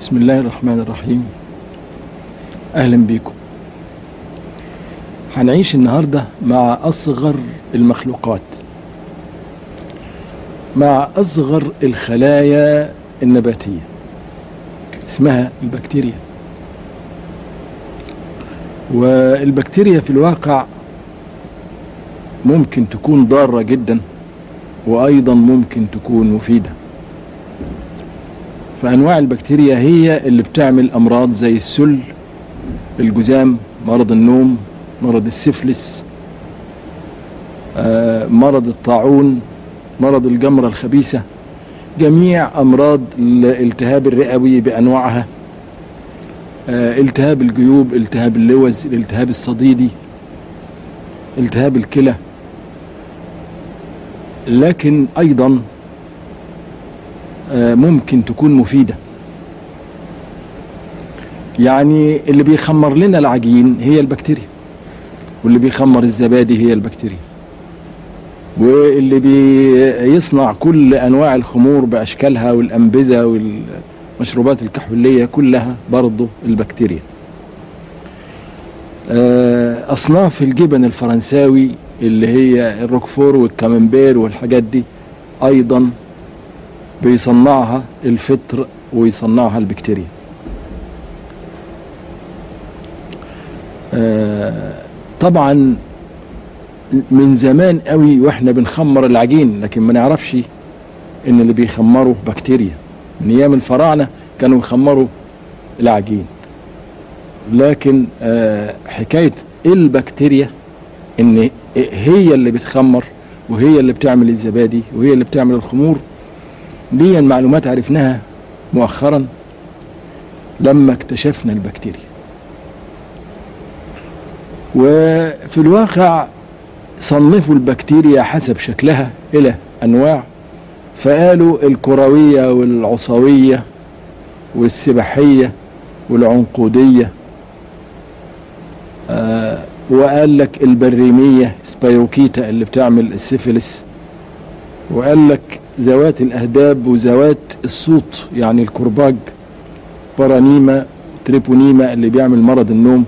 بسم الله الرحمن الرحيم اهلا بيكم هنعيش النهارده مع اصغر المخلوقات مع اصغر الخلايا النباتيه اسمها البكتيريا والبكتيريا في الواقع ممكن تكون ضاره جدا وايضا ممكن تكون مفيده فانواع البكتيريا هي اللي بتعمل امراض زي السل الجذام مرض النوم مرض السفلس آه، مرض الطاعون مرض الجمرة الخبيثة جميع أمراض الالتهاب الرئوي بأنواعها آه، التهاب الجيوب التهاب اللوز الالتهاب الصديدي التهاب الكلى لكن أيضا آه، ممكن تكون مفيدة يعني اللي بيخمر لنا العجين هي البكتيريا واللي بيخمر الزبادي هي البكتيريا واللي بيصنع كل انواع الخمور باشكالها والانبذه والمشروبات الكحوليه كلها برضه البكتيريا آه، اصناف الجبن الفرنساوي اللي هي الروكفور والكاممبير والحاجات دي ايضا بيصنعها الفطر ويصنعها البكتيريا آه، طبعا من زمان قوي واحنا بنخمر العجين لكن ما نعرفش ان اللي بيخمروا بكتيريا من ايام الفراعنه كانوا يخمروا العجين لكن آه، حكايه البكتيريا ان هي اللي بتخمر وهي اللي بتعمل الزبادي وهي اللي بتعمل الخمور دي معلومات عرفناها مؤخرا لما اكتشفنا البكتيريا وفي الواقع صنفوا البكتيريا حسب شكلها إلى أنواع فقالوا الكروية والعصوية والسبحية والعنقودية آه وقال لك البريمية سبايروكيتا اللي بتعمل السيفيلس وقال لك ذوات الأهداب وذوات الصوت يعني الكرباج بارانيما تريبونيما اللي بيعمل مرض النوم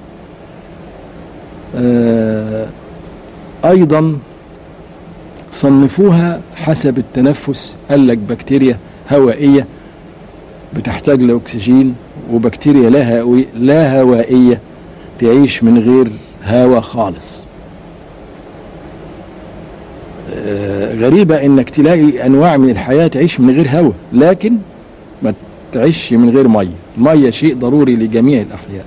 آه ايضا صنفوها حسب التنفس قال لك بكتيريا هوائيه بتحتاج لاكسجين وبكتيريا لا هوائية, لا هوائيه تعيش من غير هواء خالص آه غريبه انك تلاقي انواع من الحياه تعيش من غير هواء لكن ما تعيش من غير ميه الميه شيء ضروري لجميع الاحياء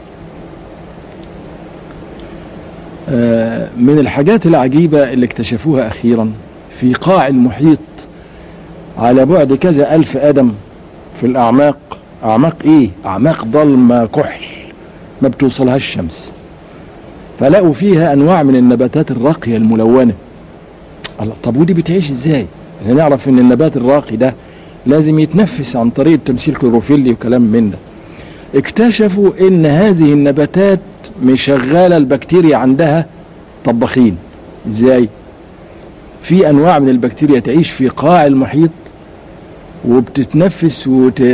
من الحاجات العجيبة اللي اكتشفوها أخيرا في قاع المحيط على بعد كذا ألف قدم في الأعماق أعماق إيه؟ أعماق ضلمة كحل ما بتوصلهاش الشمس فلقوا فيها أنواع من النباتات الراقية الملونة الله طب ودي بتعيش إزاي؟ يعني نعرف إن النبات الراقي ده لازم يتنفس عن طريق التمثيل كلوروفيلي وكلام من ده اكتشفوا إن هذه النباتات مشغله البكتيريا عندها طباخين ازاي في انواع من البكتيريا تعيش في قاع المحيط وبتتنفس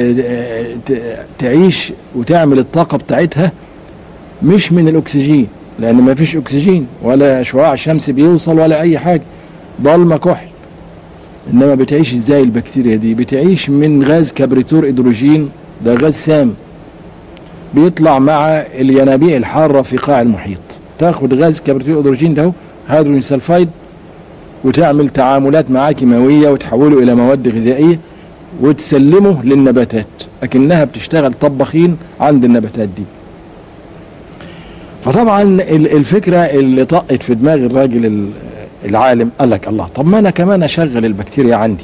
وتعيش وتعمل الطاقة بتاعتها مش من الأكسجين لأن ما فيش أكسجين ولا شعاع شمس بيوصل ولا أي حاجة ضلمة كحل إنما بتعيش إزاي البكتيريا دي بتعيش من غاز كبريتور إدروجين ده غاز سام بيطلع مع الينابيع الحارة في قاع المحيط تاخد غاز كبريتيل أدروجين ده هيدروجين سلفايد وتعمل تعاملات معاه كيماوية وتحوله إلى مواد غذائية وتسلمه للنباتات أكنها بتشتغل طباخين عند النباتات دي فطبعا الفكرة اللي طقت في دماغ الراجل العالم قال لك الله طب ما أنا كمان أشغل البكتيريا عندي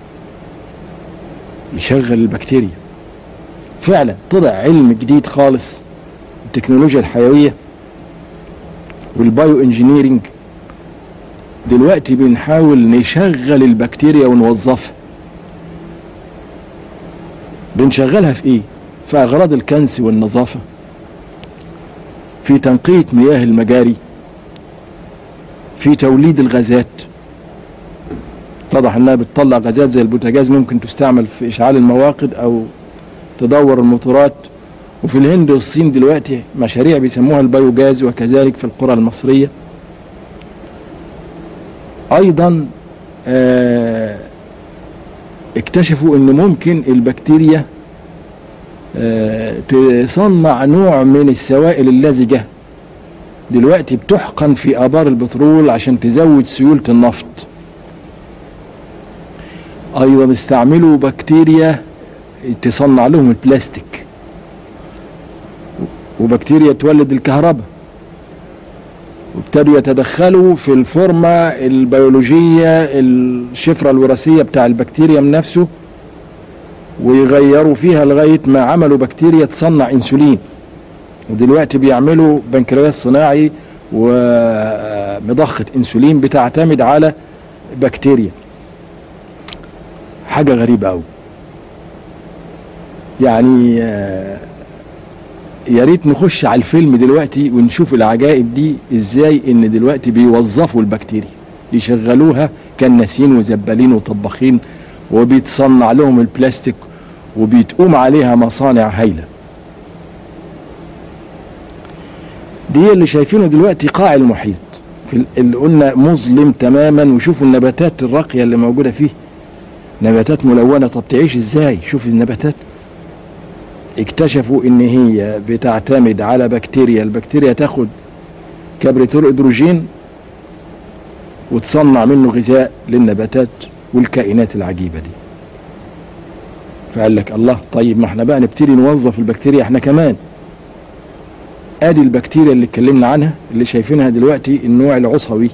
يشغل البكتيريا فعلا طلع علم جديد خالص التكنولوجيا الحيويه والبايو انجينيرنج دلوقتي بنحاول نشغل البكتيريا ونوظفها بنشغلها في ايه في اغراض الكنس والنظافه في تنقيه مياه المجاري في توليد الغازات اتضح انها بتطلع غازات زي البوتاجاز ممكن تستعمل في اشعال المواقد او تدور الموتورات وفي الهند والصين دلوقتي مشاريع بيسموها البيوجاز وكذلك في القرى المصرية أيضا آه اكتشفوا ان ممكن البكتيريا آه تصنع نوع من السوائل اللزجة دلوقتي بتحقن في آبار البترول عشان تزود سيولة النفط أيضا استعملوا بكتيريا تصنع لهم البلاستيك وبكتيريا تولد الكهرباء وابتدوا يتدخلوا في الفورمة البيولوجية الشفرة الوراثية بتاع البكتيريا من نفسه ويغيروا فيها لغاية ما عملوا بكتيريا تصنع انسولين ودلوقتي بيعملوا بنكرياس صناعي ومضخة انسولين بتعتمد على بكتيريا حاجة غريبة أوي يعني يا ريت نخش على الفيلم دلوقتي ونشوف العجائب دي ازاي ان دلوقتي بيوظفوا البكتيريا يشغلوها كناسين وزبالين وطباخين وبيتصنع لهم البلاستيك وبيتقوم عليها مصانع هايله دي اللي شايفينه دلوقتي قاع المحيط في اللي قلنا مظلم تماما وشوفوا النباتات الراقيه اللي موجوده فيه نباتات ملونه طب تعيش ازاي شوف النباتات اكتشفوا ان هي بتعتمد على بكتيريا البكتيريا تاخد كبريتول هيدروجين وتصنع منه غذاء للنباتات والكائنات العجيبه دي فقال لك الله طيب ما احنا بقى نبتدي نوظف البكتيريا احنا كمان ادي البكتيريا اللي اتكلمنا عنها اللي شايفينها دلوقتي النوع العصوي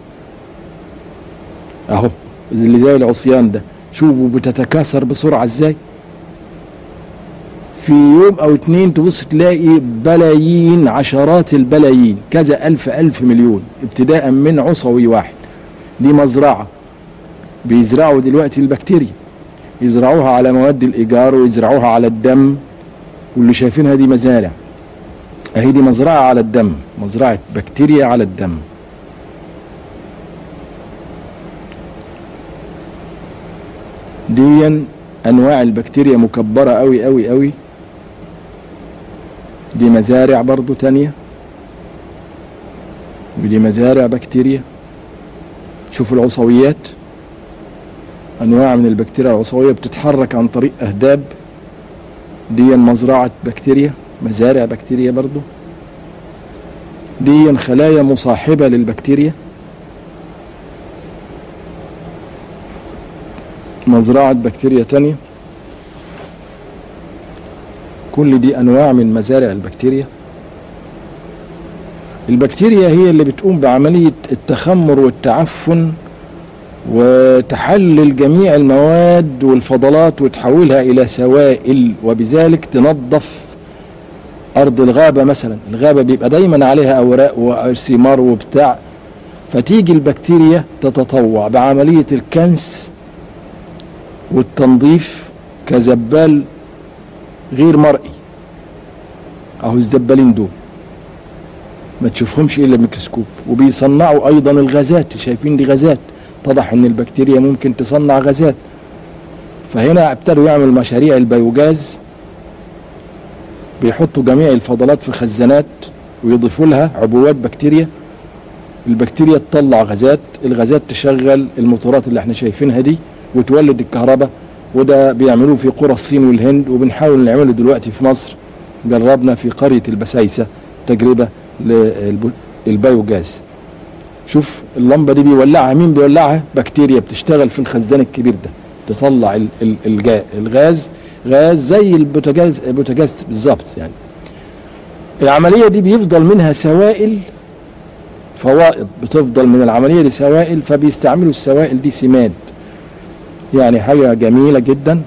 اهو اللي زي العصيان ده شوفوا بتتكاثر بسرعه ازاي في يوم او اتنين تبص تلاقي بلايين عشرات البلايين كذا الف الف مليون ابتداء من عصوي واحد دي مزرعة بيزرعوا دلوقتي البكتيريا يزرعوها على مواد الايجار ويزرعوها على الدم واللي شايفينها دي مزارع اهي دي مزرعة على الدم مزرعة بكتيريا على الدم دي انواع البكتيريا مكبرة قوي قوي قوي دي مزارع برضو تانية ودي مزارع بكتيريا شوفوا العصويات انواع من البكتيريا العصوية بتتحرك عن طريق اهداب دي مزرعة بكتيريا مزارع بكتيريا برضو دي خلايا مصاحبة للبكتيريا مزرعة بكتيريا تانية كل دي انواع من مزارع البكتيريا البكتيريا هي اللي بتقوم بعملية التخمر والتعفن وتحلل جميع المواد والفضلات وتحولها إلى سوائل وبذلك تنظف أرض الغابة مثلا الغابة بيبقى دايما عليها أوراق وثمار وبتاع فتيجي البكتيريا تتطوع بعملية الكنس والتنظيف كزبال غير مرئي اهو الزبالين دول ما تشوفهمش الا بميكروسكوب وبيصنعوا ايضا الغازات شايفين دي غازات اتضح ان البكتيريا ممكن تصنع غازات فهنا ابتدوا يعمل مشاريع البيوجاز بيحطوا جميع الفضلات في خزانات ويضيفوا لها عبوات بكتيريا البكتيريا تطلع غازات الغازات تشغل الموتورات اللي احنا شايفينها دي وتولد الكهرباء وده بيعملوه في قرى الصين والهند وبنحاول نعمله دلوقتي في مصر جربنا في قرية البسايسة تجربة للبيوجاز شوف اللمبة دي بيولعها مين بيولعها بكتيريا بتشتغل في الخزان الكبير ده تطلع ال ال الجا الغاز غاز زي البوتاجاز البوتاجاز بالظبط يعني العملية دي بيفضل منها سوائل فوائد بتفضل من العملية دي سوائل فبيستعملوا السوائل دي سماد يعني حاجة جميلة جدا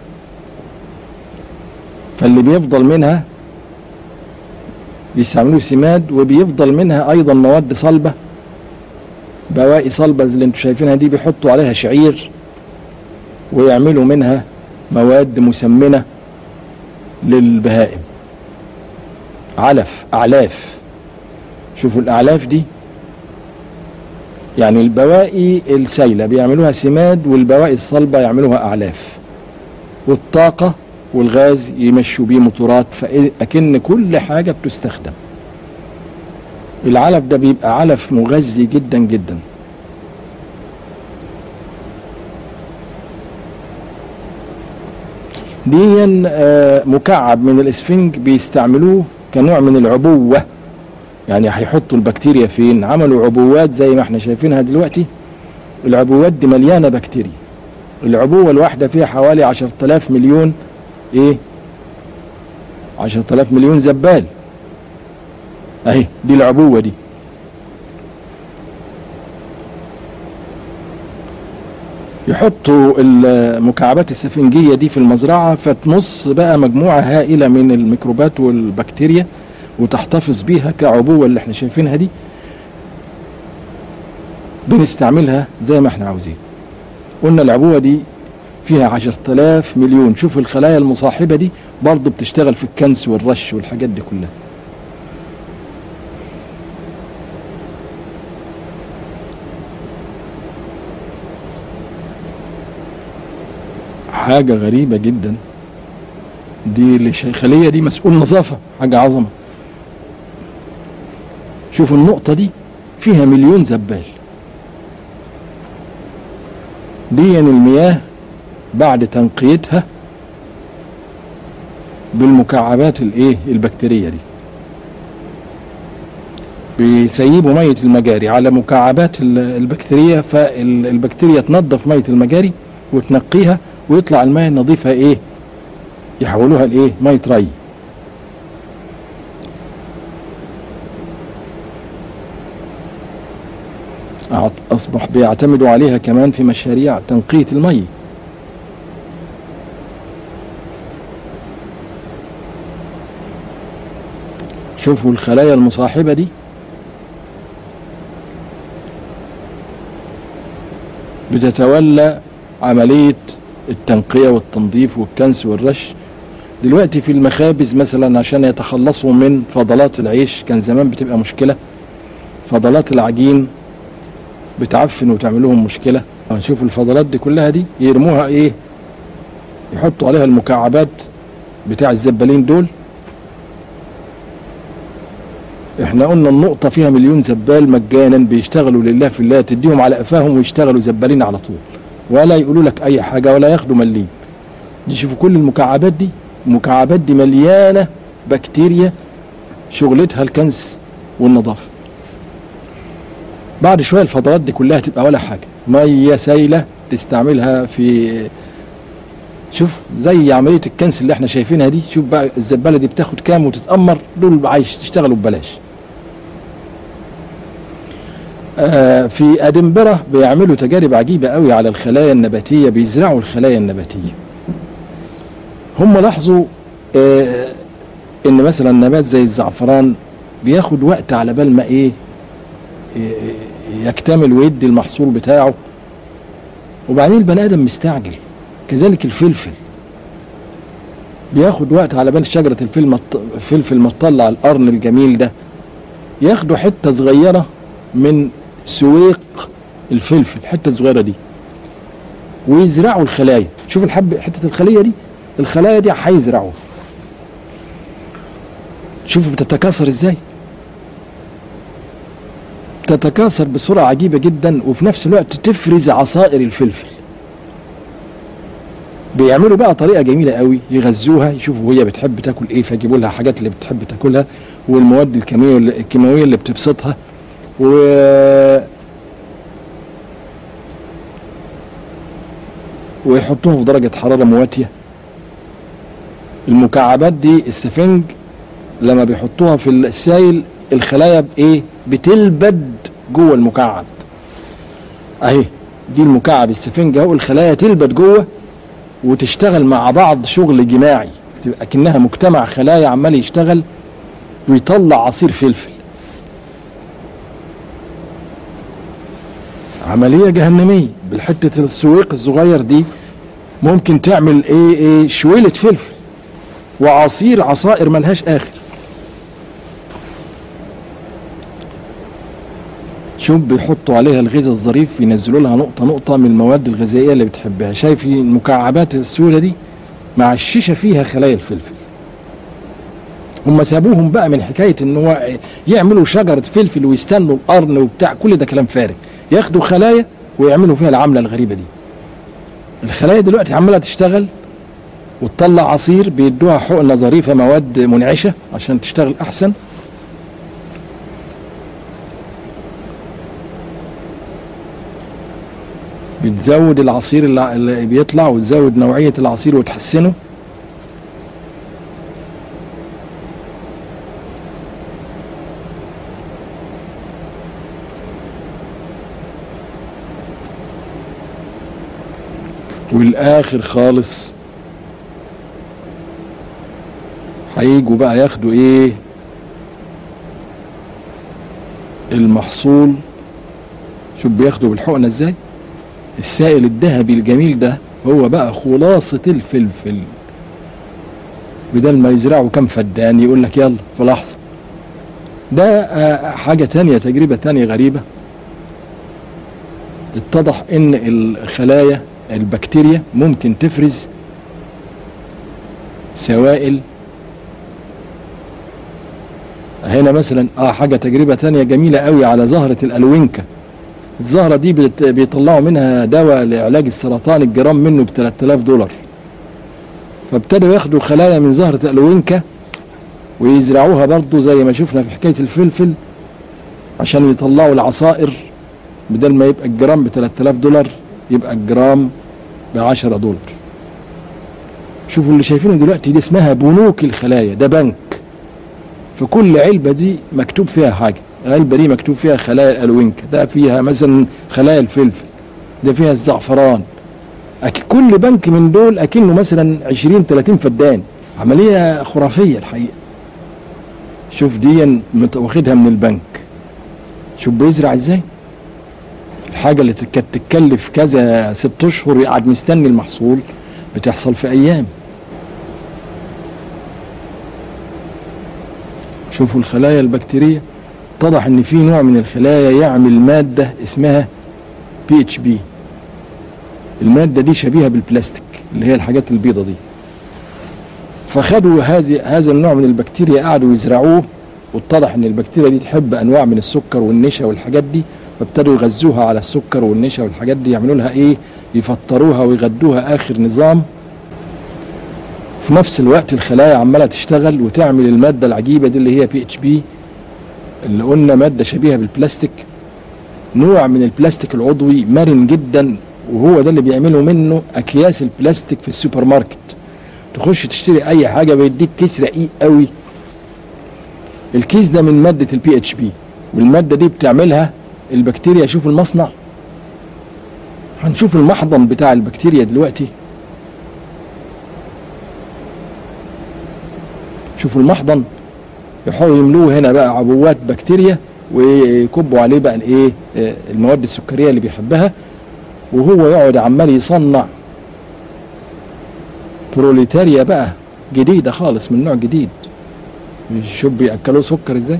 فاللي بيفضل منها بيستعملوه سماد وبيفضل منها ايضا مواد صلبة بواقي صلبة اللي انتوا شايفينها دي بيحطوا عليها شعير ويعملوا منها مواد مسمنة للبهائم علف اعلاف شوفوا الاعلاف دي يعني البواقي السايلة بيعملوها سماد والبواقي الصلبة يعملوها أعلاف والطاقة والغاز يمشوا بيه موتورات فأكن كل حاجة بتستخدم العلف ده بيبقى علف مغذي جدا جدا ديا آه، مكعب من الاسفنج بيستعملوه كنوع من العبوة يعني هيحطوا البكتيريا فين عملوا عبوات زي ما احنا شايفينها دلوقتي العبوات دي مليانة بكتيريا العبوة الواحدة فيها حوالي عشرة آلاف مليون ايه عشرة آلاف مليون زبال اهي دي العبوة دي يحطوا المكعبات السفنجية دي في المزرعة فتمص بقى مجموعة هائلة من الميكروبات والبكتيريا وتحتفظ بيها كعبوة اللي احنا شايفينها دي بنستعملها زي ما احنا عاوزين قلنا العبوة دي فيها عشرة آلاف مليون شوف الخلايا المصاحبة دي برضه بتشتغل في الكنس والرش والحاجات دي كلها حاجة غريبة جدا دي الخلية دي مسؤول نظافة حاجة عظمة شوف النقطة دي فيها مليون زبال دي المياه بعد تنقيتها بالمكعبات الايه البكتيرية دي بيسيبوا مية المجاري على مكعبات البكتيريا فالبكتيريا تنظف مية المجاري وتنقيها ويطلع المياه النظيفة ايه يحولوها لايه مية ري أصبح بيعتمدوا عليها كمان في مشاريع تنقية المي شوفوا الخلايا المصاحبة دي بتتولى عملية التنقية والتنظيف والكنس والرش دلوقتي في المخابز مثلا عشان يتخلصوا من فضلات العيش كان زمان بتبقى مشكلة فضلات العجين بتعفن وتعمل لهم مشكلة شوف الفضلات دي كلها دي يرموها ايه يحطوا عليها المكعبات بتاع الزبالين دول احنا قلنا النقطة فيها مليون زبال مجانا بيشتغلوا لله في الله تديهم على قفاهم ويشتغلوا زبالين على طول ولا يقولوا لك اي حاجة ولا ياخدوا مليم دي شوفوا كل المكعبات دي المكعبات دي مليانة بكتيريا شغلتها الكنس والنظافة بعد شوية الفضلات دي كلها تبقى ولا حاجة مية سايلة تستعملها في شوف زي عملية الكنس اللي احنا شايفينها دي شوف بقى الزبالة دي بتاخد كام وتتأمر دول عايش تشتغلوا ببلاش آه في ادنبرة بيعملوا تجارب عجيبة قوي على الخلايا النباتية بيزرعوا الخلايا النباتية هم لاحظوا آه ان مثلا نبات زي الزعفران بياخد وقت على بال ما ايه يكتمل ويدي المحصول بتاعه وبعدين البني ادم مستعجل كذلك الفلفل بياخد وقت على بال شجره الفلفل ما تطلع القرن الجميل ده ياخدوا حته صغيره من سويق الفلفل الحته الصغيره دي ويزرعوا الخلايا شوف الحب حته الخليه دي الخلايا دي هيزرعوها شوفوا بتتكاثر ازاي تتكاثر بسرعة عجيبة جدا وفي نفس الوقت تفرز عصائر الفلفل بيعملوا بقى طريقة جميلة قوي يغذوها يشوفوا هي بتحب تاكل ايه فيجيبوا لها حاجات اللي بتحب تاكلها والمواد الكيماوية الكيماوية اللي بتبسطها و ويحطوها في درجة حرارة مواتية المكعبات دي السفنج لما بيحطوها في السائل الخلايا بايه بتلبد جوه المكعب اهي دي المكعب السفنج اهو الخلايا تلبد جوه وتشتغل مع بعض شغل جماعي تبقى كأنها مجتمع خلايا عمال يشتغل ويطلع عصير فلفل عملية جهنمية بالحتة السويق الصغير دي ممكن تعمل ايه ايه شويلة فلفل وعصير عصائر ملهاش اخر شوف بيحطوا عليها الغذاء الظريف ينزلوا لها نقطة نقطة من المواد الغذائية اللي بتحبها شايف المكعبات السودة دي مع الشيشه فيها خلايا الفلفل هم سابوهم بقى من حكايه ان هو يعملوا شجره فلفل ويستنوا القرن وبتاع كل ده كلام فارغ ياخدوا خلايا ويعملوا فيها العمله الغريبه دي الخلايا دلوقتي عماله تشتغل وتطلع عصير بيدوها حقنه ظريفه مواد منعشه عشان تشتغل احسن بتزود العصير اللي اللي بيطلع وتزود نوعيه العصير وتحسنه والاخر خالص هيجوا بقى ياخدوا ايه المحصول شوف بياخدوا بالحقنه ازاي السائل الذهبي الجميل ده هو بقى خلاصة الفلفل بدل ما يزرعوا كم فدان يقول لك يلا في لحظة ده آه، حاجة تانية تجربة تانية غريبة اتضح ان الخلايا البكتيريا ممكن تفرز سوائل هنا مثلا اه حاجة تجربة تانية جميلة قوي على زهرة الألوينكا الزهرة دي بت- بيطلعوا منها دواء لعلاج السرطان الجرام منه ب 3000 دولار فابتدوا ياخدوا خلايا من زهرة الألوينكا ويزرعوها برضو زي ما شفنا في حكاية الفلفل عشان يطلعوا العصائر بدل ما يبقى الجرام ب 3000 دولار يبقى الجرام ب 10 دولار شوفوا اللي شايفينه دلوقتي دي اسمها بنوك الخلايا ده بنك في كل علبة دي مكتوب فيها حاجة العلبة دي مكتوب فيها خلايا الألوينكا ده فيها مثلا خلايا الفلفل ده فيها الزعفران أك كل بنك من دول أكنه مثلا 20 30 فدان عملية خرافية الحقيقة شوف دي مت- واخدها من البنك شوف بيزرع ازاي الحاجة اللي كانت تتكلف كذا ست أشهر قاعد مستني المحصول بتحصل في أيام شوفوا الخلايا البكتيرية اتضح ان في نوع من الخلايا يعمل مادة اسمها بي اتش بي المادة دي شبيهة بالبلاستيك اللي هي الحاجات البيضة دي فخدوا هذه هذا النوع من البكتيريا قعدوا يزرعوه واتضح ان البكتيريا دي تحب انواع من السكر والنشا والحاجات دي فابتدوا يغذوها على السكر والنشا والحاجات دي يعملوا لها ايه يفطروها ويغدوها اخر نظام في نفس الوقت الخلايا عماله تشتغل وتعمل الماده العجيبه دي اللي هي بي اتش بي اللي قلنا ماده شبيهه بالبلاستيك نوع من البلاستيك العضوي مرن جدا وهو ده اللي بيعملوا منه اكياس البلاستيك في السوبر ماركت تخش تشتري اي حاجه بيديك كيس رقيق قوي الكيس ده من ماده البي اتش بي والماده دي بتعملها البكتيريا شوف المصنع هنشوف المحضن بتاع البكتيريا دلوقتي شوفوا المحضن يحاولوا يملوه هنا بقى عبوات بكتيريا ويكبوا عليه بقى الايه آه، المواد السكريه اللي بيحبها وهو يقعد عمال يصنع بروليتاريا بقى جديده خالص من نوع جديد شوف بياكلوه سكر ازاي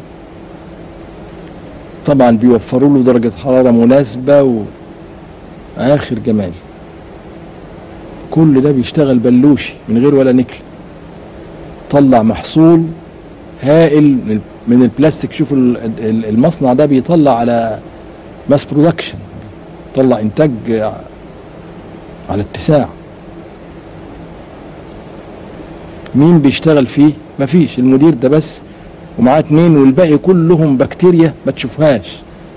طبعا بيوفروا له درجه حراره مناسبه واخر جمال كل ده بيشتغل بلوشي من غير ولا نكل طلع محصول هائل من- من البلاستيك شوفوا ال- ال- المصنع ده بيطلع على ماس برودكشن طلع انتاج ع- على اتساع مين بيشتغل فيه مفيش المدير ده بس ومعاه اتنين والباقي كلهم بكتيريا ما تشوفهاش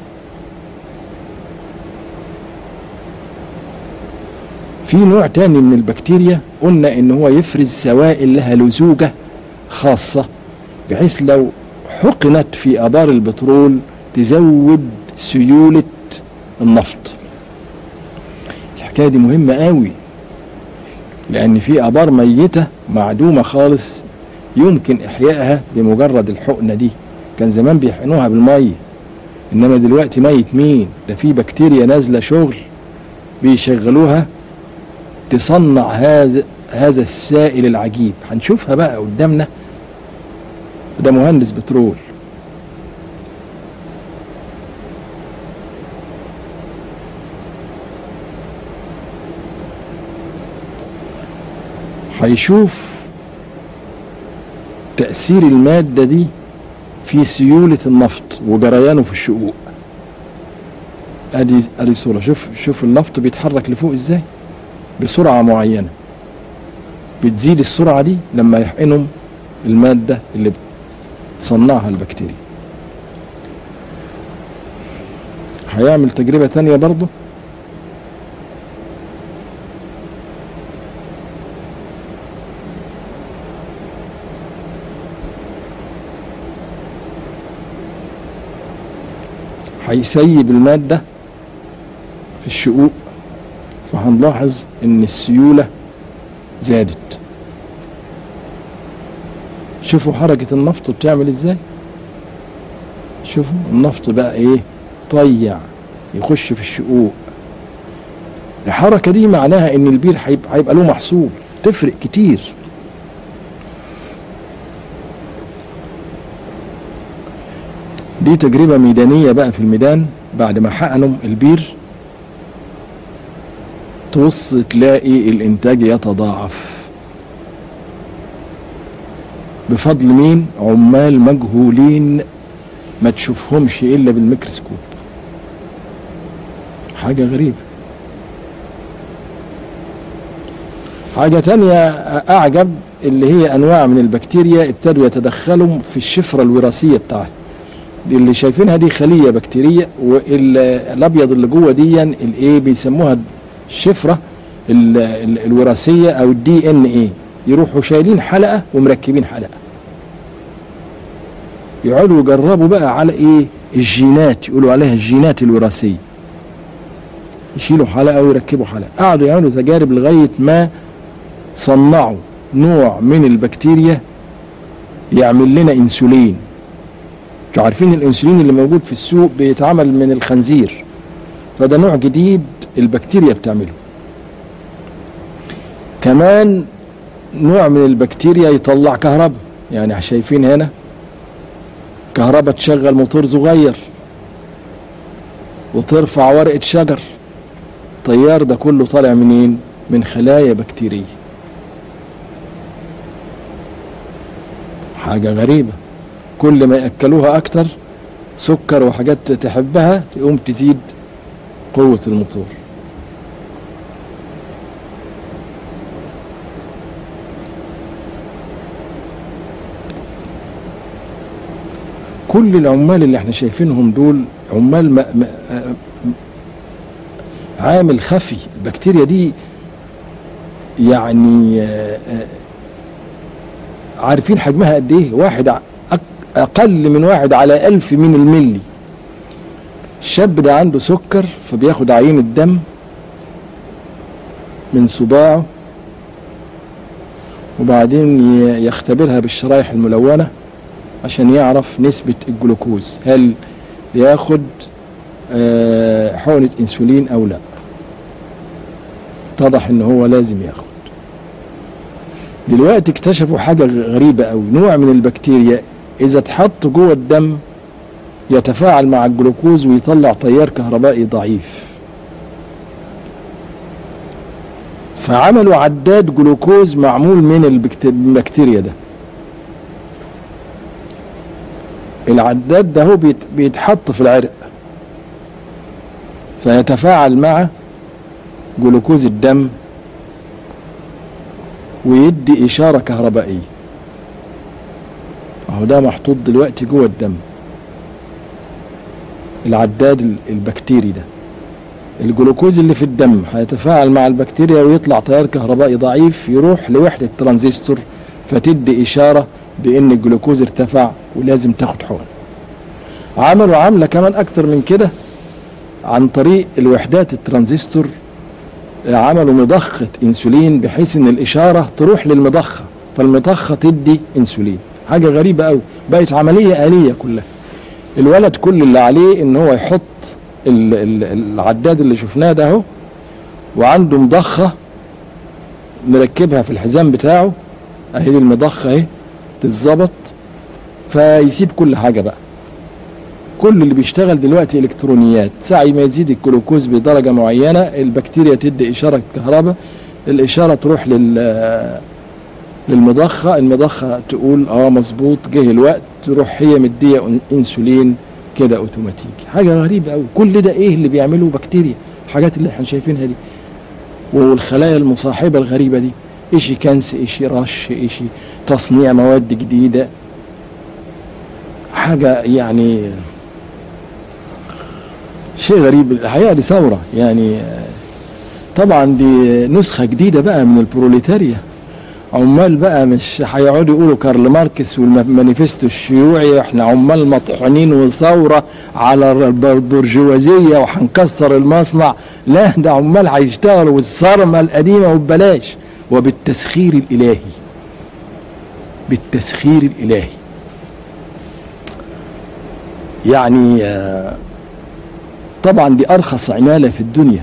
في نوع تاني من البكتيريا قلنا ان هو يفرز سوائل لها لزوجة خاصة بحيث لو حقنت في ابار البترول تزود سيولة النفط الحكاية دي مهمة قوي لان في ابار ميتة معدومة خالص يمكن احيائها بمجرد الحقنة دي كان زمان بيحقنوها بالمية انما دلوقتي ميت مين ده في بكتيريا نازلة شغل بيشغلوها تصنع هذا هذا السائل العجيب هنشوفها بقى قدامنا ده مهندس بترول هيشوف تأثير المادة دي في سيولة النفط وجريانه في الشقوق ادي ادي صورة شوف شوف النفط بيتحرك لفوق ازاي بسرعة معينة بتزيد السرعة دي لما يحقنهم المادة اللي بتصنعها البكتيريا هيعمل تجربة تانية برضه هيسيب المادة في الشقوق فهنلاحظ ان السيولة زادت شوفوا حركة النفط بتعمل ازاي شوفوا النفط بقى ايه طيع يخش في الشقوق الحركة دي معناها ان البير هيبقى, هيبقى له محصول تفرق كتير دي تجربة ميدانية بقى في الميدان بعد ما حقنوا البير تبص تلاقي الانتاج يتضاعف بفضل مين عمال مجهولين ما تشوفهمش الا بالميكروسكوب حاجة غريبة حاجة تانية أعجب اللي هي أنواع من البكتيريا ابتدوا يتدخلوا في الشفرة الوراثية بتاعها دي اللي شايفينها دي خلية بكتيرية والأبيض اللي جوه دي الإيه بيسموها الشفرة ال- ال- الوراثية أو الدي إن إيه يروحوا شايلين حلقة ومركبين حلقة يقعدوا يجربوا بقى على إيه الجينات يقولوا عليها الجينات الوراثية يشيلوا حلقة ويركبوا حلقة قعدوا يعملوا تجارب لغاية ما صنعوا نوع من البكتيريا يعمل لنا انسولين انتوا عارفين الانسولين اللي موجود في السوق بيتعمل من الخنزير فده نوع جديد البكتيريا بتعمله كمان نوع من البكتيريا يطلع كهرباء يعني شايفين هنا كهرباء تشغل موتور صغير وترفع ورقة شجر التيار ده كله طالع منين من خلايا بكتيرية حاجة غريبة كل ما يأكلوها أكتر سكر وحاجات تحبها تقوم تزيد قوة الموتور كل العمال اللي احنا شايفينهم دول عمال ما ما عامل خفي البكتيريا دي يعني آه، آه، عارفين حجمها قد ايه واحد ع- أق- اقل من واحد على الف من الملي الشاب ده عنده سكر فبياخد عينة دم من صباعه وبعدين ي- يختبرها بالشرايح الملونة عشان يعرف نسبة الجلوكوز هل ياخد آه، حقنة انسولين او لا اتضح ان هو لازم ياخد دلوقتي اكتشفوا حاجة غ- غريبة قوي نوع من البكتيريا اذا اتحط جوه الدم يتفاعل مع الجلوكوز ويطلع تيار كهربائي ضعيف فعملوا عداد جلوكوز معمول من البكت- البكتيريا ده العداد ده هو بيت- بيتحط في العرق فيتفاعل مع جلوكوز الدم ويدي إشارة كهربائية أهو ده محطوط دلوقتي جوه الدم العداد ال- البكتيري ده الجلوكوز اللي في الدم هيتفاعل مع البكتيريا ويطلع تيار كهربائي ضعيف يروح لوحدة ترانزستور فتدي إشارة بأن الجلوكوز ارتفع ولازم تاخد حقن عملوا عملة كمان أكتر من كده عن طريق الوحدات الترانزستور عملوا مضخة انسولين بحيث ان الاشارة تروح للمضخة فالمضخة تدي انسولين حاجة غريبة قوي بقت عملية آلية كلها الولد كل اللي عليه ان هو يحط ال- ال- العداد اللي شفناه ده اهو وعنده مضخة مركبها في الحزام بتاعه اهي دي المضخة اهي تتظبط فيسيب كل حاجة بقى كل اللي بيشتغل دلوقتي الكترونيات ساعة ما يزيد الجلوكوز بدرجة معينة البكتيريا تدي إشارة كهرباء الإشارة تروح لل للمضخه المضخه تقول اه مظبوط جه الوقت تروح هي مديه أن- انسولين كده اوتوماتيكي حاجه غريبه قوي كل ده ايه اللي بيعمله بكتيريا الحاجات اللي احنا شايفينها دي والخلايا المصاحبه الغريبه دي اشي كنس اشي رش اشي تصنيع مواد جديده حاجه يعني شيء غريب الحقيقه دي ثوره يعني آه، طبعا دي نسخه جديده بقى من البروليتاريا عمال بقى مش هيقعدوا يقولوا كارل ماركس والمانيفستو الشيوعي احنا عمال مطحونين وثوره على الب- البرجوازيه وهنكسر المصنع لا ده عمال هيشتغلوا والصرمه القديمه وببلاش وبالتسخير الالهي بالتسخير الالهي يعني آه، طبعا دي ارخص عماله في الدنيا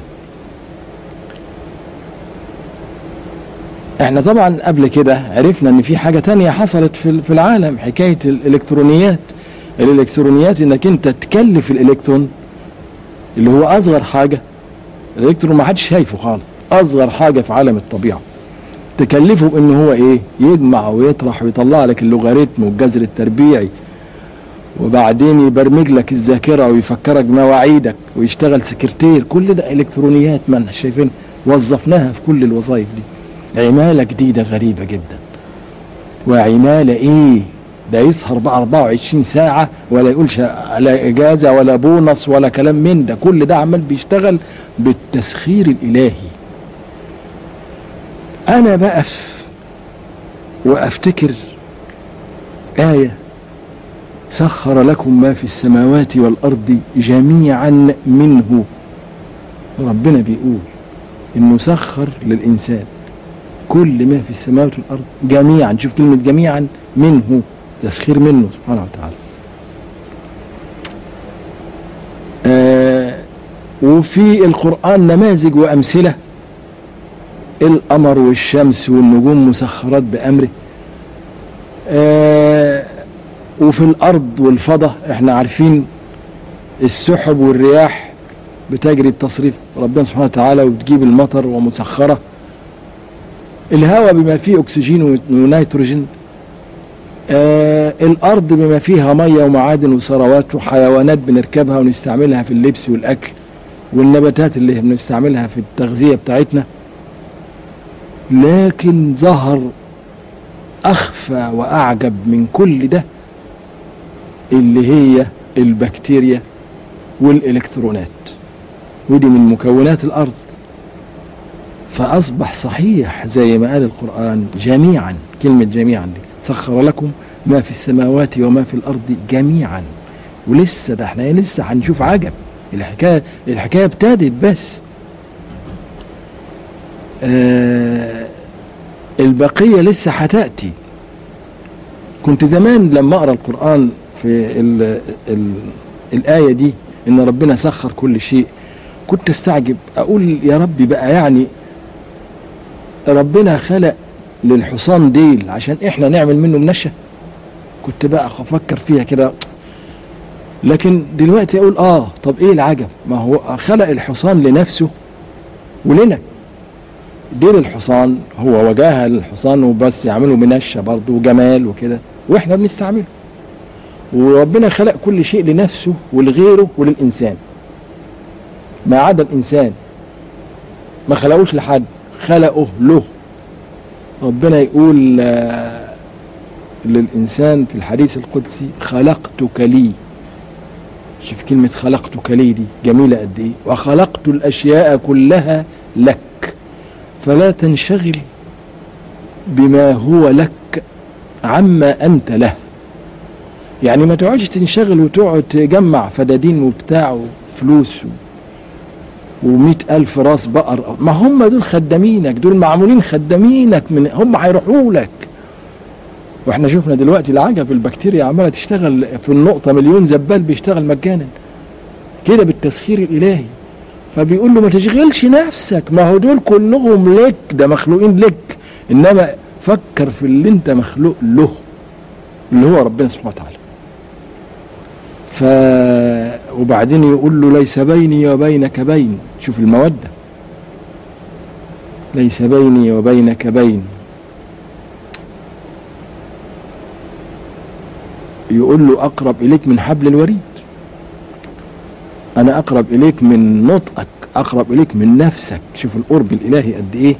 احنا طبعا قبل كده عرفنا ان في حاجة تانية حصلت في في العالم حكاية الالكترونيات الالكترونيات انك انت تكلف الالكترون اللي هو اصغر حاجة الالكترون ما حدش شايفه خالص اصغر حاجة في عالم الطبيعة تكلفه ان هو ايه يجمع ويطرح ويطلع لك اللوغاريتم والجذر التربيعي وبعدين يبرمج لك الذاكرة ويفكرك بمواعيدك ويشتغل سكرتير كل ده الكترونيات ما احنا شايفين وظفناها في كل الوظائف دي عمالة جديدة غريبة جدا وعمالة ايه ده يسهر بقى 24 ساعة ولا يقولش لا اجازة ولا بونص ولا كلام من ده كل ده عمال بيشتغل بالتسخير الالهي انا بقف وافتكر آية سخر لكم ما في السماوات والأرض جميعا منه ربنا بيقول إنه سخر للإنسان كل ما في السماوات والأرض جميعا شوف كلمة جميعا منه تسخير منه سبحانه وتعالى آه وفي القرآن نماذج وأمثلة القمر والشمس والنجوم مسخرات بأمره آه وفي الأرض والفضاء احنا عارفين السحب والرياح بتجري بتصريف ربنا سبحانه وتعالى وبتجيب المطر ومسخره الهواء بما فيه اكسجين ونيتروجين آه الارض بما فيها ميه ومعادن وثروات وحيوانات بنركبها ونستعملها في اللبس والاكل والنباتات اللي بنستعملها في التغذيه بتاعتنا لكن ظهر اخفى واعجب من كل ده اللي هي البكتيريا والالكترونات ودي من مكونات الارض فأصبح صحيح زي ما قال القرآن جميعا كلمة جميعا دي سخر لكم ما في السماوات وما في الأرض جميعا ولسه ده احنا لسه هنشوف عجب الحكاية الحكاية ابتدت بس آه البقية لسه هتأتي كنت زمان لما أقرأ القرآن في ال ال الآية دي إن ربنا سخر كل شيء كنت استعجب أقول يا ربي بقى يعني ربنا خلق للحصان ديل عشان احنا نعمل منه منشة كنت بقى افكر فيها كده لكن دلوقتي اقول اه طب ايه العجب ما هو خلق الحصان لنفسه ولنا ديل الحصان هو وجاهه للحصان وبس يعملوا منشة برضه وجمال وكده واحنا بنستعمله وربنا خلق كل شيء لنفسه ولغيره وللانسان ما عدا الانسان ما خلقوش لحد خلقه له ربنا يقول آه للإنسان في الحديث القدسي خلقتك لي شوف كلمة خلقتك لي دي جميلة قد إيه وخلقت الأشياء كلها لك فلا تنشغل بما هو لك عما أنت له يعني ما تقعدش تنشغل وتقعد تجمع فدادين وبتاع وفلوس و... ومئة ألف راس بقر ما هم دول خدامينك دول معمولين خدامينك من هم هيروحوا لك واحنا شفنا دلوقتي العجب البكتيريا عماله تشتغل في النقطه مليون زبال بيشتغل مجانا كده بالتسخير الالهي فبيقول له ما تشغلش نفسك ما هو دول كلهم لك ده مخلوقين لك انما فكر في اللي انت مخلوق له اللي هو ربنا سبحانه وتعالى ف وبعدين يقول له ليس بيني وبينك بين شوف المودة ليس بيني وبينك بين يقول له اقرب اليك من حبل الوريد انا اقرب اليك من نطقك اقرب اليك من نفسك شوف القرب الالهي قد ايه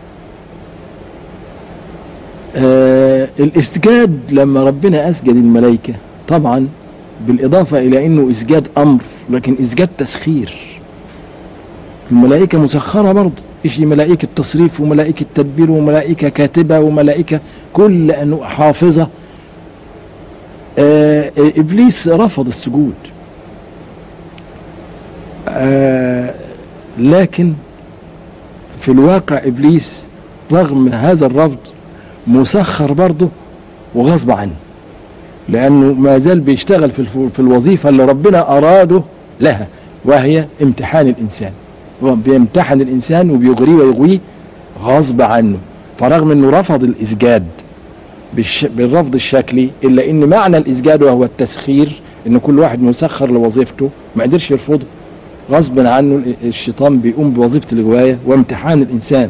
آه الاسجاد لما ربنا اسجد الملائكه طبعا بالاضافه الى انه اسجاد امر لكن اسجاد تسخير الملائكه مسخره برضه ايش ملائكه تصريف وملائكه تدبير وملائكه كاتبه وملائكه كل انواع حافظه آه ابليس رفض السجود آه لكن في الواقع ابليس رغم هذا الرفض مسخر برضه وغصب عنه لانه ما زال بيشتغل في الف- في الوظيفه اللي ربنا اراده لها وهي امتحان الانسان هو بيمتحن الانسان وبيغريه ويغويه غصب عنه فرغم انه رفض الاسجاد بالش... بالرفض الشكلي الا ان معنى الاسجاد وهو التسخير ان كل واحد مسخر لوظيفته ما قدرش يرفضه غصب عنه الشيطان بيقوم بوظيفه الغوايه وامتحان الانسان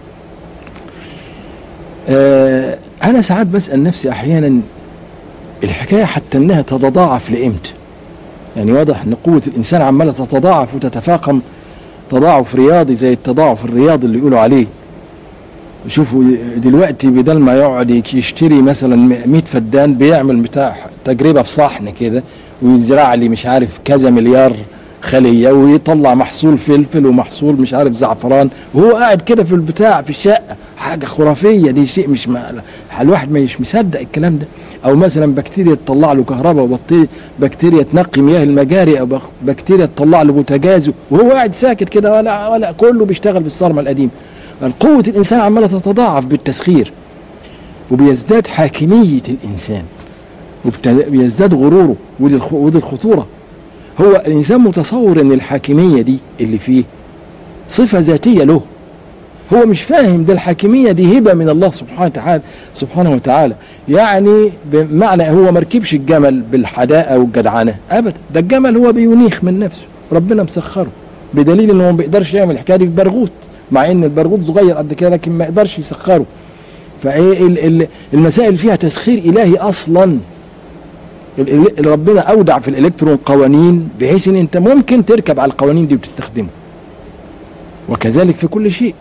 آه انا ساعات بسال نفسي احيانا الحكايه حتى انها تتضاعف لامتى يعني واضح ان قوه الانسان عماله تتضاعف وتتفاقم تضاعف رياضي زي التضاعف الرياضي اللي يقولوا عليه شوفوا دلوقتي بدل ما يقعد يشتري مثلا 100 فدان بيعمل بتاع تجربه في صحن كده ويزرع لي مش عارف كذا مليار خليه ويطلع محصول فلفل ومحصول مش عارف زعفران وهو قاعد كده في البتاع في الشقه حاجه خرافيه دي شيء مش ما الواحد مش مصدق الكلام ده او مثلا بكتيريا تطلع له كهرباء وبكتيريا تنقي مياه المجاري او بخ- بكتيريا تطلع له بوتاجاز وهو قاعد ساكت كده ولا ولا كله بيشتغل بالصرمه القديم قوه الانسان عماله تتضاعف بالتسخير وبيزداد حاكميه الانسان وبيزداد غروره ودي الخ- ودي الخطوره هو الانسان متصور ان الحاكميه دي اللي فيه صفه ذاتيه له هو مش فاهم ده الحاكميه دي هبه من الله سبحانه وتعالى سبحانه وتعالى يعني بمعنى هو مركبش الجمل بالحداقه والجدعنه ابدا ده الجمل هو بينيخ من نفسه ربنا مسخره بدليل انه ما بيقدرش يعمل الحكايه دي في برغوت مع ان البرغوت صغير قد كده لكن ما يقدرش يسخره فايه ال- ال- المسائل فيها تسخير الهي اصلا ال- ال- ربنا اودع في الالكترون قوانين بحيث ان انت ممكن تركب على القوانين دي وتستخدمها وكذلك في كل شيء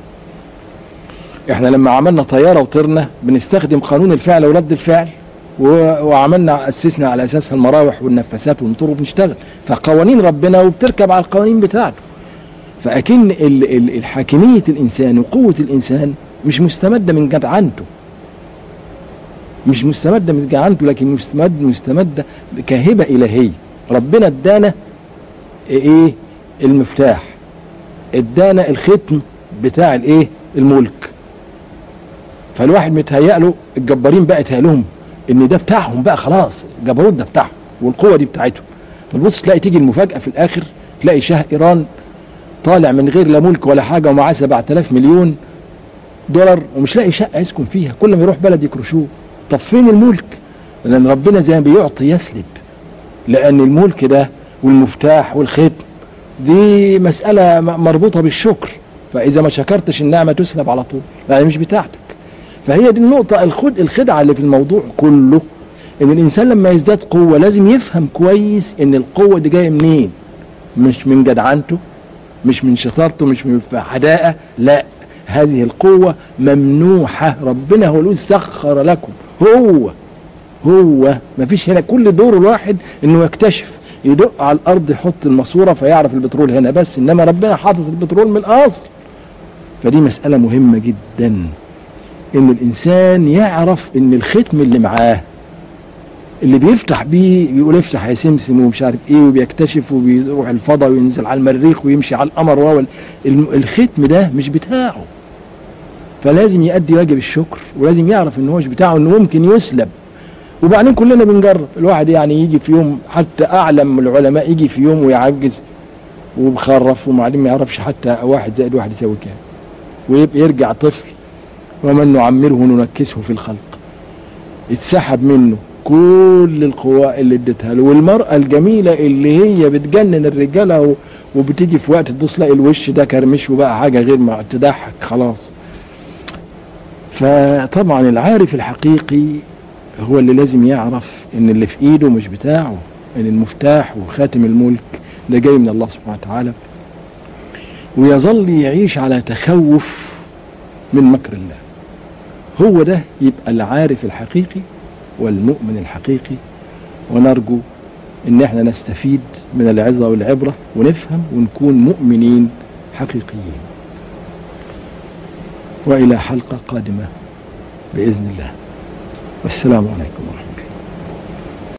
احنا لما عملنا طياره وطرنا بنستخدم قانون الفعل ورد الفعل و- وعملنا اسسنا على اساسها المراوح والنفاثات والموتور وبنشتغل فقوانين ربنا وبتركب على القوانين بتاعته فاكن ال- ال- الحاكميه الانسان وقوه الانسان مش مستمده من جدعنته مش مستمده من جدعنته لكن مستمد مستمده كهبه الهيه ربنا ادانا ايه المفتاح ادانا الختم بتاع الايه الملك فالواحد متهيأ له الجبارين بقى يتهيأ لهم ان ده بتاعهم بقى خلاص الجبروت ده بتاعهم والقوه دي بتاعتهم فتبص تلاقي تيجي المفاجاه في الاخر تلاقي شاه ايران طالع من غير لا ملك ولا حاجه ومعاه 7000 مليون دولار ومش لاقي شقه يسكن فيها كل ما يروح بلد يكرشوه طب فين الملك؟ لان ربنا زي ما بيعطي يسلب لان الملك ده والمفتاح والختم دي مساله م- مربوطه بالشكر فاذا ما شكرتش النعمه تسلب على طول يعني مش بتاعتك فهي دي النقطه الخد الخدعه اللي في الموضوع كله ان الانسان لما يزداد قوه لازم يفهم كويس ان القوه دي جايه منين مش من جدعنته مش من شطارته مش من حداقه لا هذه القوه ممنوحه ربنا هو اللي سخر لكم هو هو ما فيش هنا كل دور الواحد انه يكتشف يدق على الارض يحط الماسوره فيعرف البترول هنا بس انما ربنا حاطط البترول من الاصل فدي مساله مهمه جدا ان الانسان يعرف ان الختم اللي معاه اللي بيفتح بيه بيقول افتح يا سمسم ومش عارف ايه وبيكتشف وبيروح الفضاء وينزل على المريخ ويمشي على القمر وهو الختم ده مش بتاعه فلازم يؤدي واجب الشكر ولازم يعرف ان هو مش بتاعه انه ممكن يسلب وبعدين كلنا بنجرب الواحد يعني يجي في يوم حتى اعلم العلماء يجي في يوم ويعجز وبخرف وبعدين ما يعرفش حتى واحد زائد واحد يساوي كام ويرجع طفل ومن نعمره ننكسه في الخلق اتسحب منه كل القوى اللي اديتها له والمرأة الجميلة اللي هي بتجنن الرجالة و- وبتيجي في وقت تبص تلاقي الوش ده كرمش وبقى حاجة غير ما تضحك خلاص فطبعا العارف الحقيقي هو اللي لازم يعرف ان اللي في ايده مش بتاعه ان المفتاح وخاتم الملك ده جاي من الله سبحانه وتعالى ويظل يعيش على تخوف من مكر الله هو ده يبقى العارف الحقيقي والمؤمن الحقيقي ونرجو ان احنا نستفيد من العظة والعبرة ونفهم ونكون مؤمنين حقيقيين والى حلقة قادمة باذن الله والسلام عليكم ورحمة الله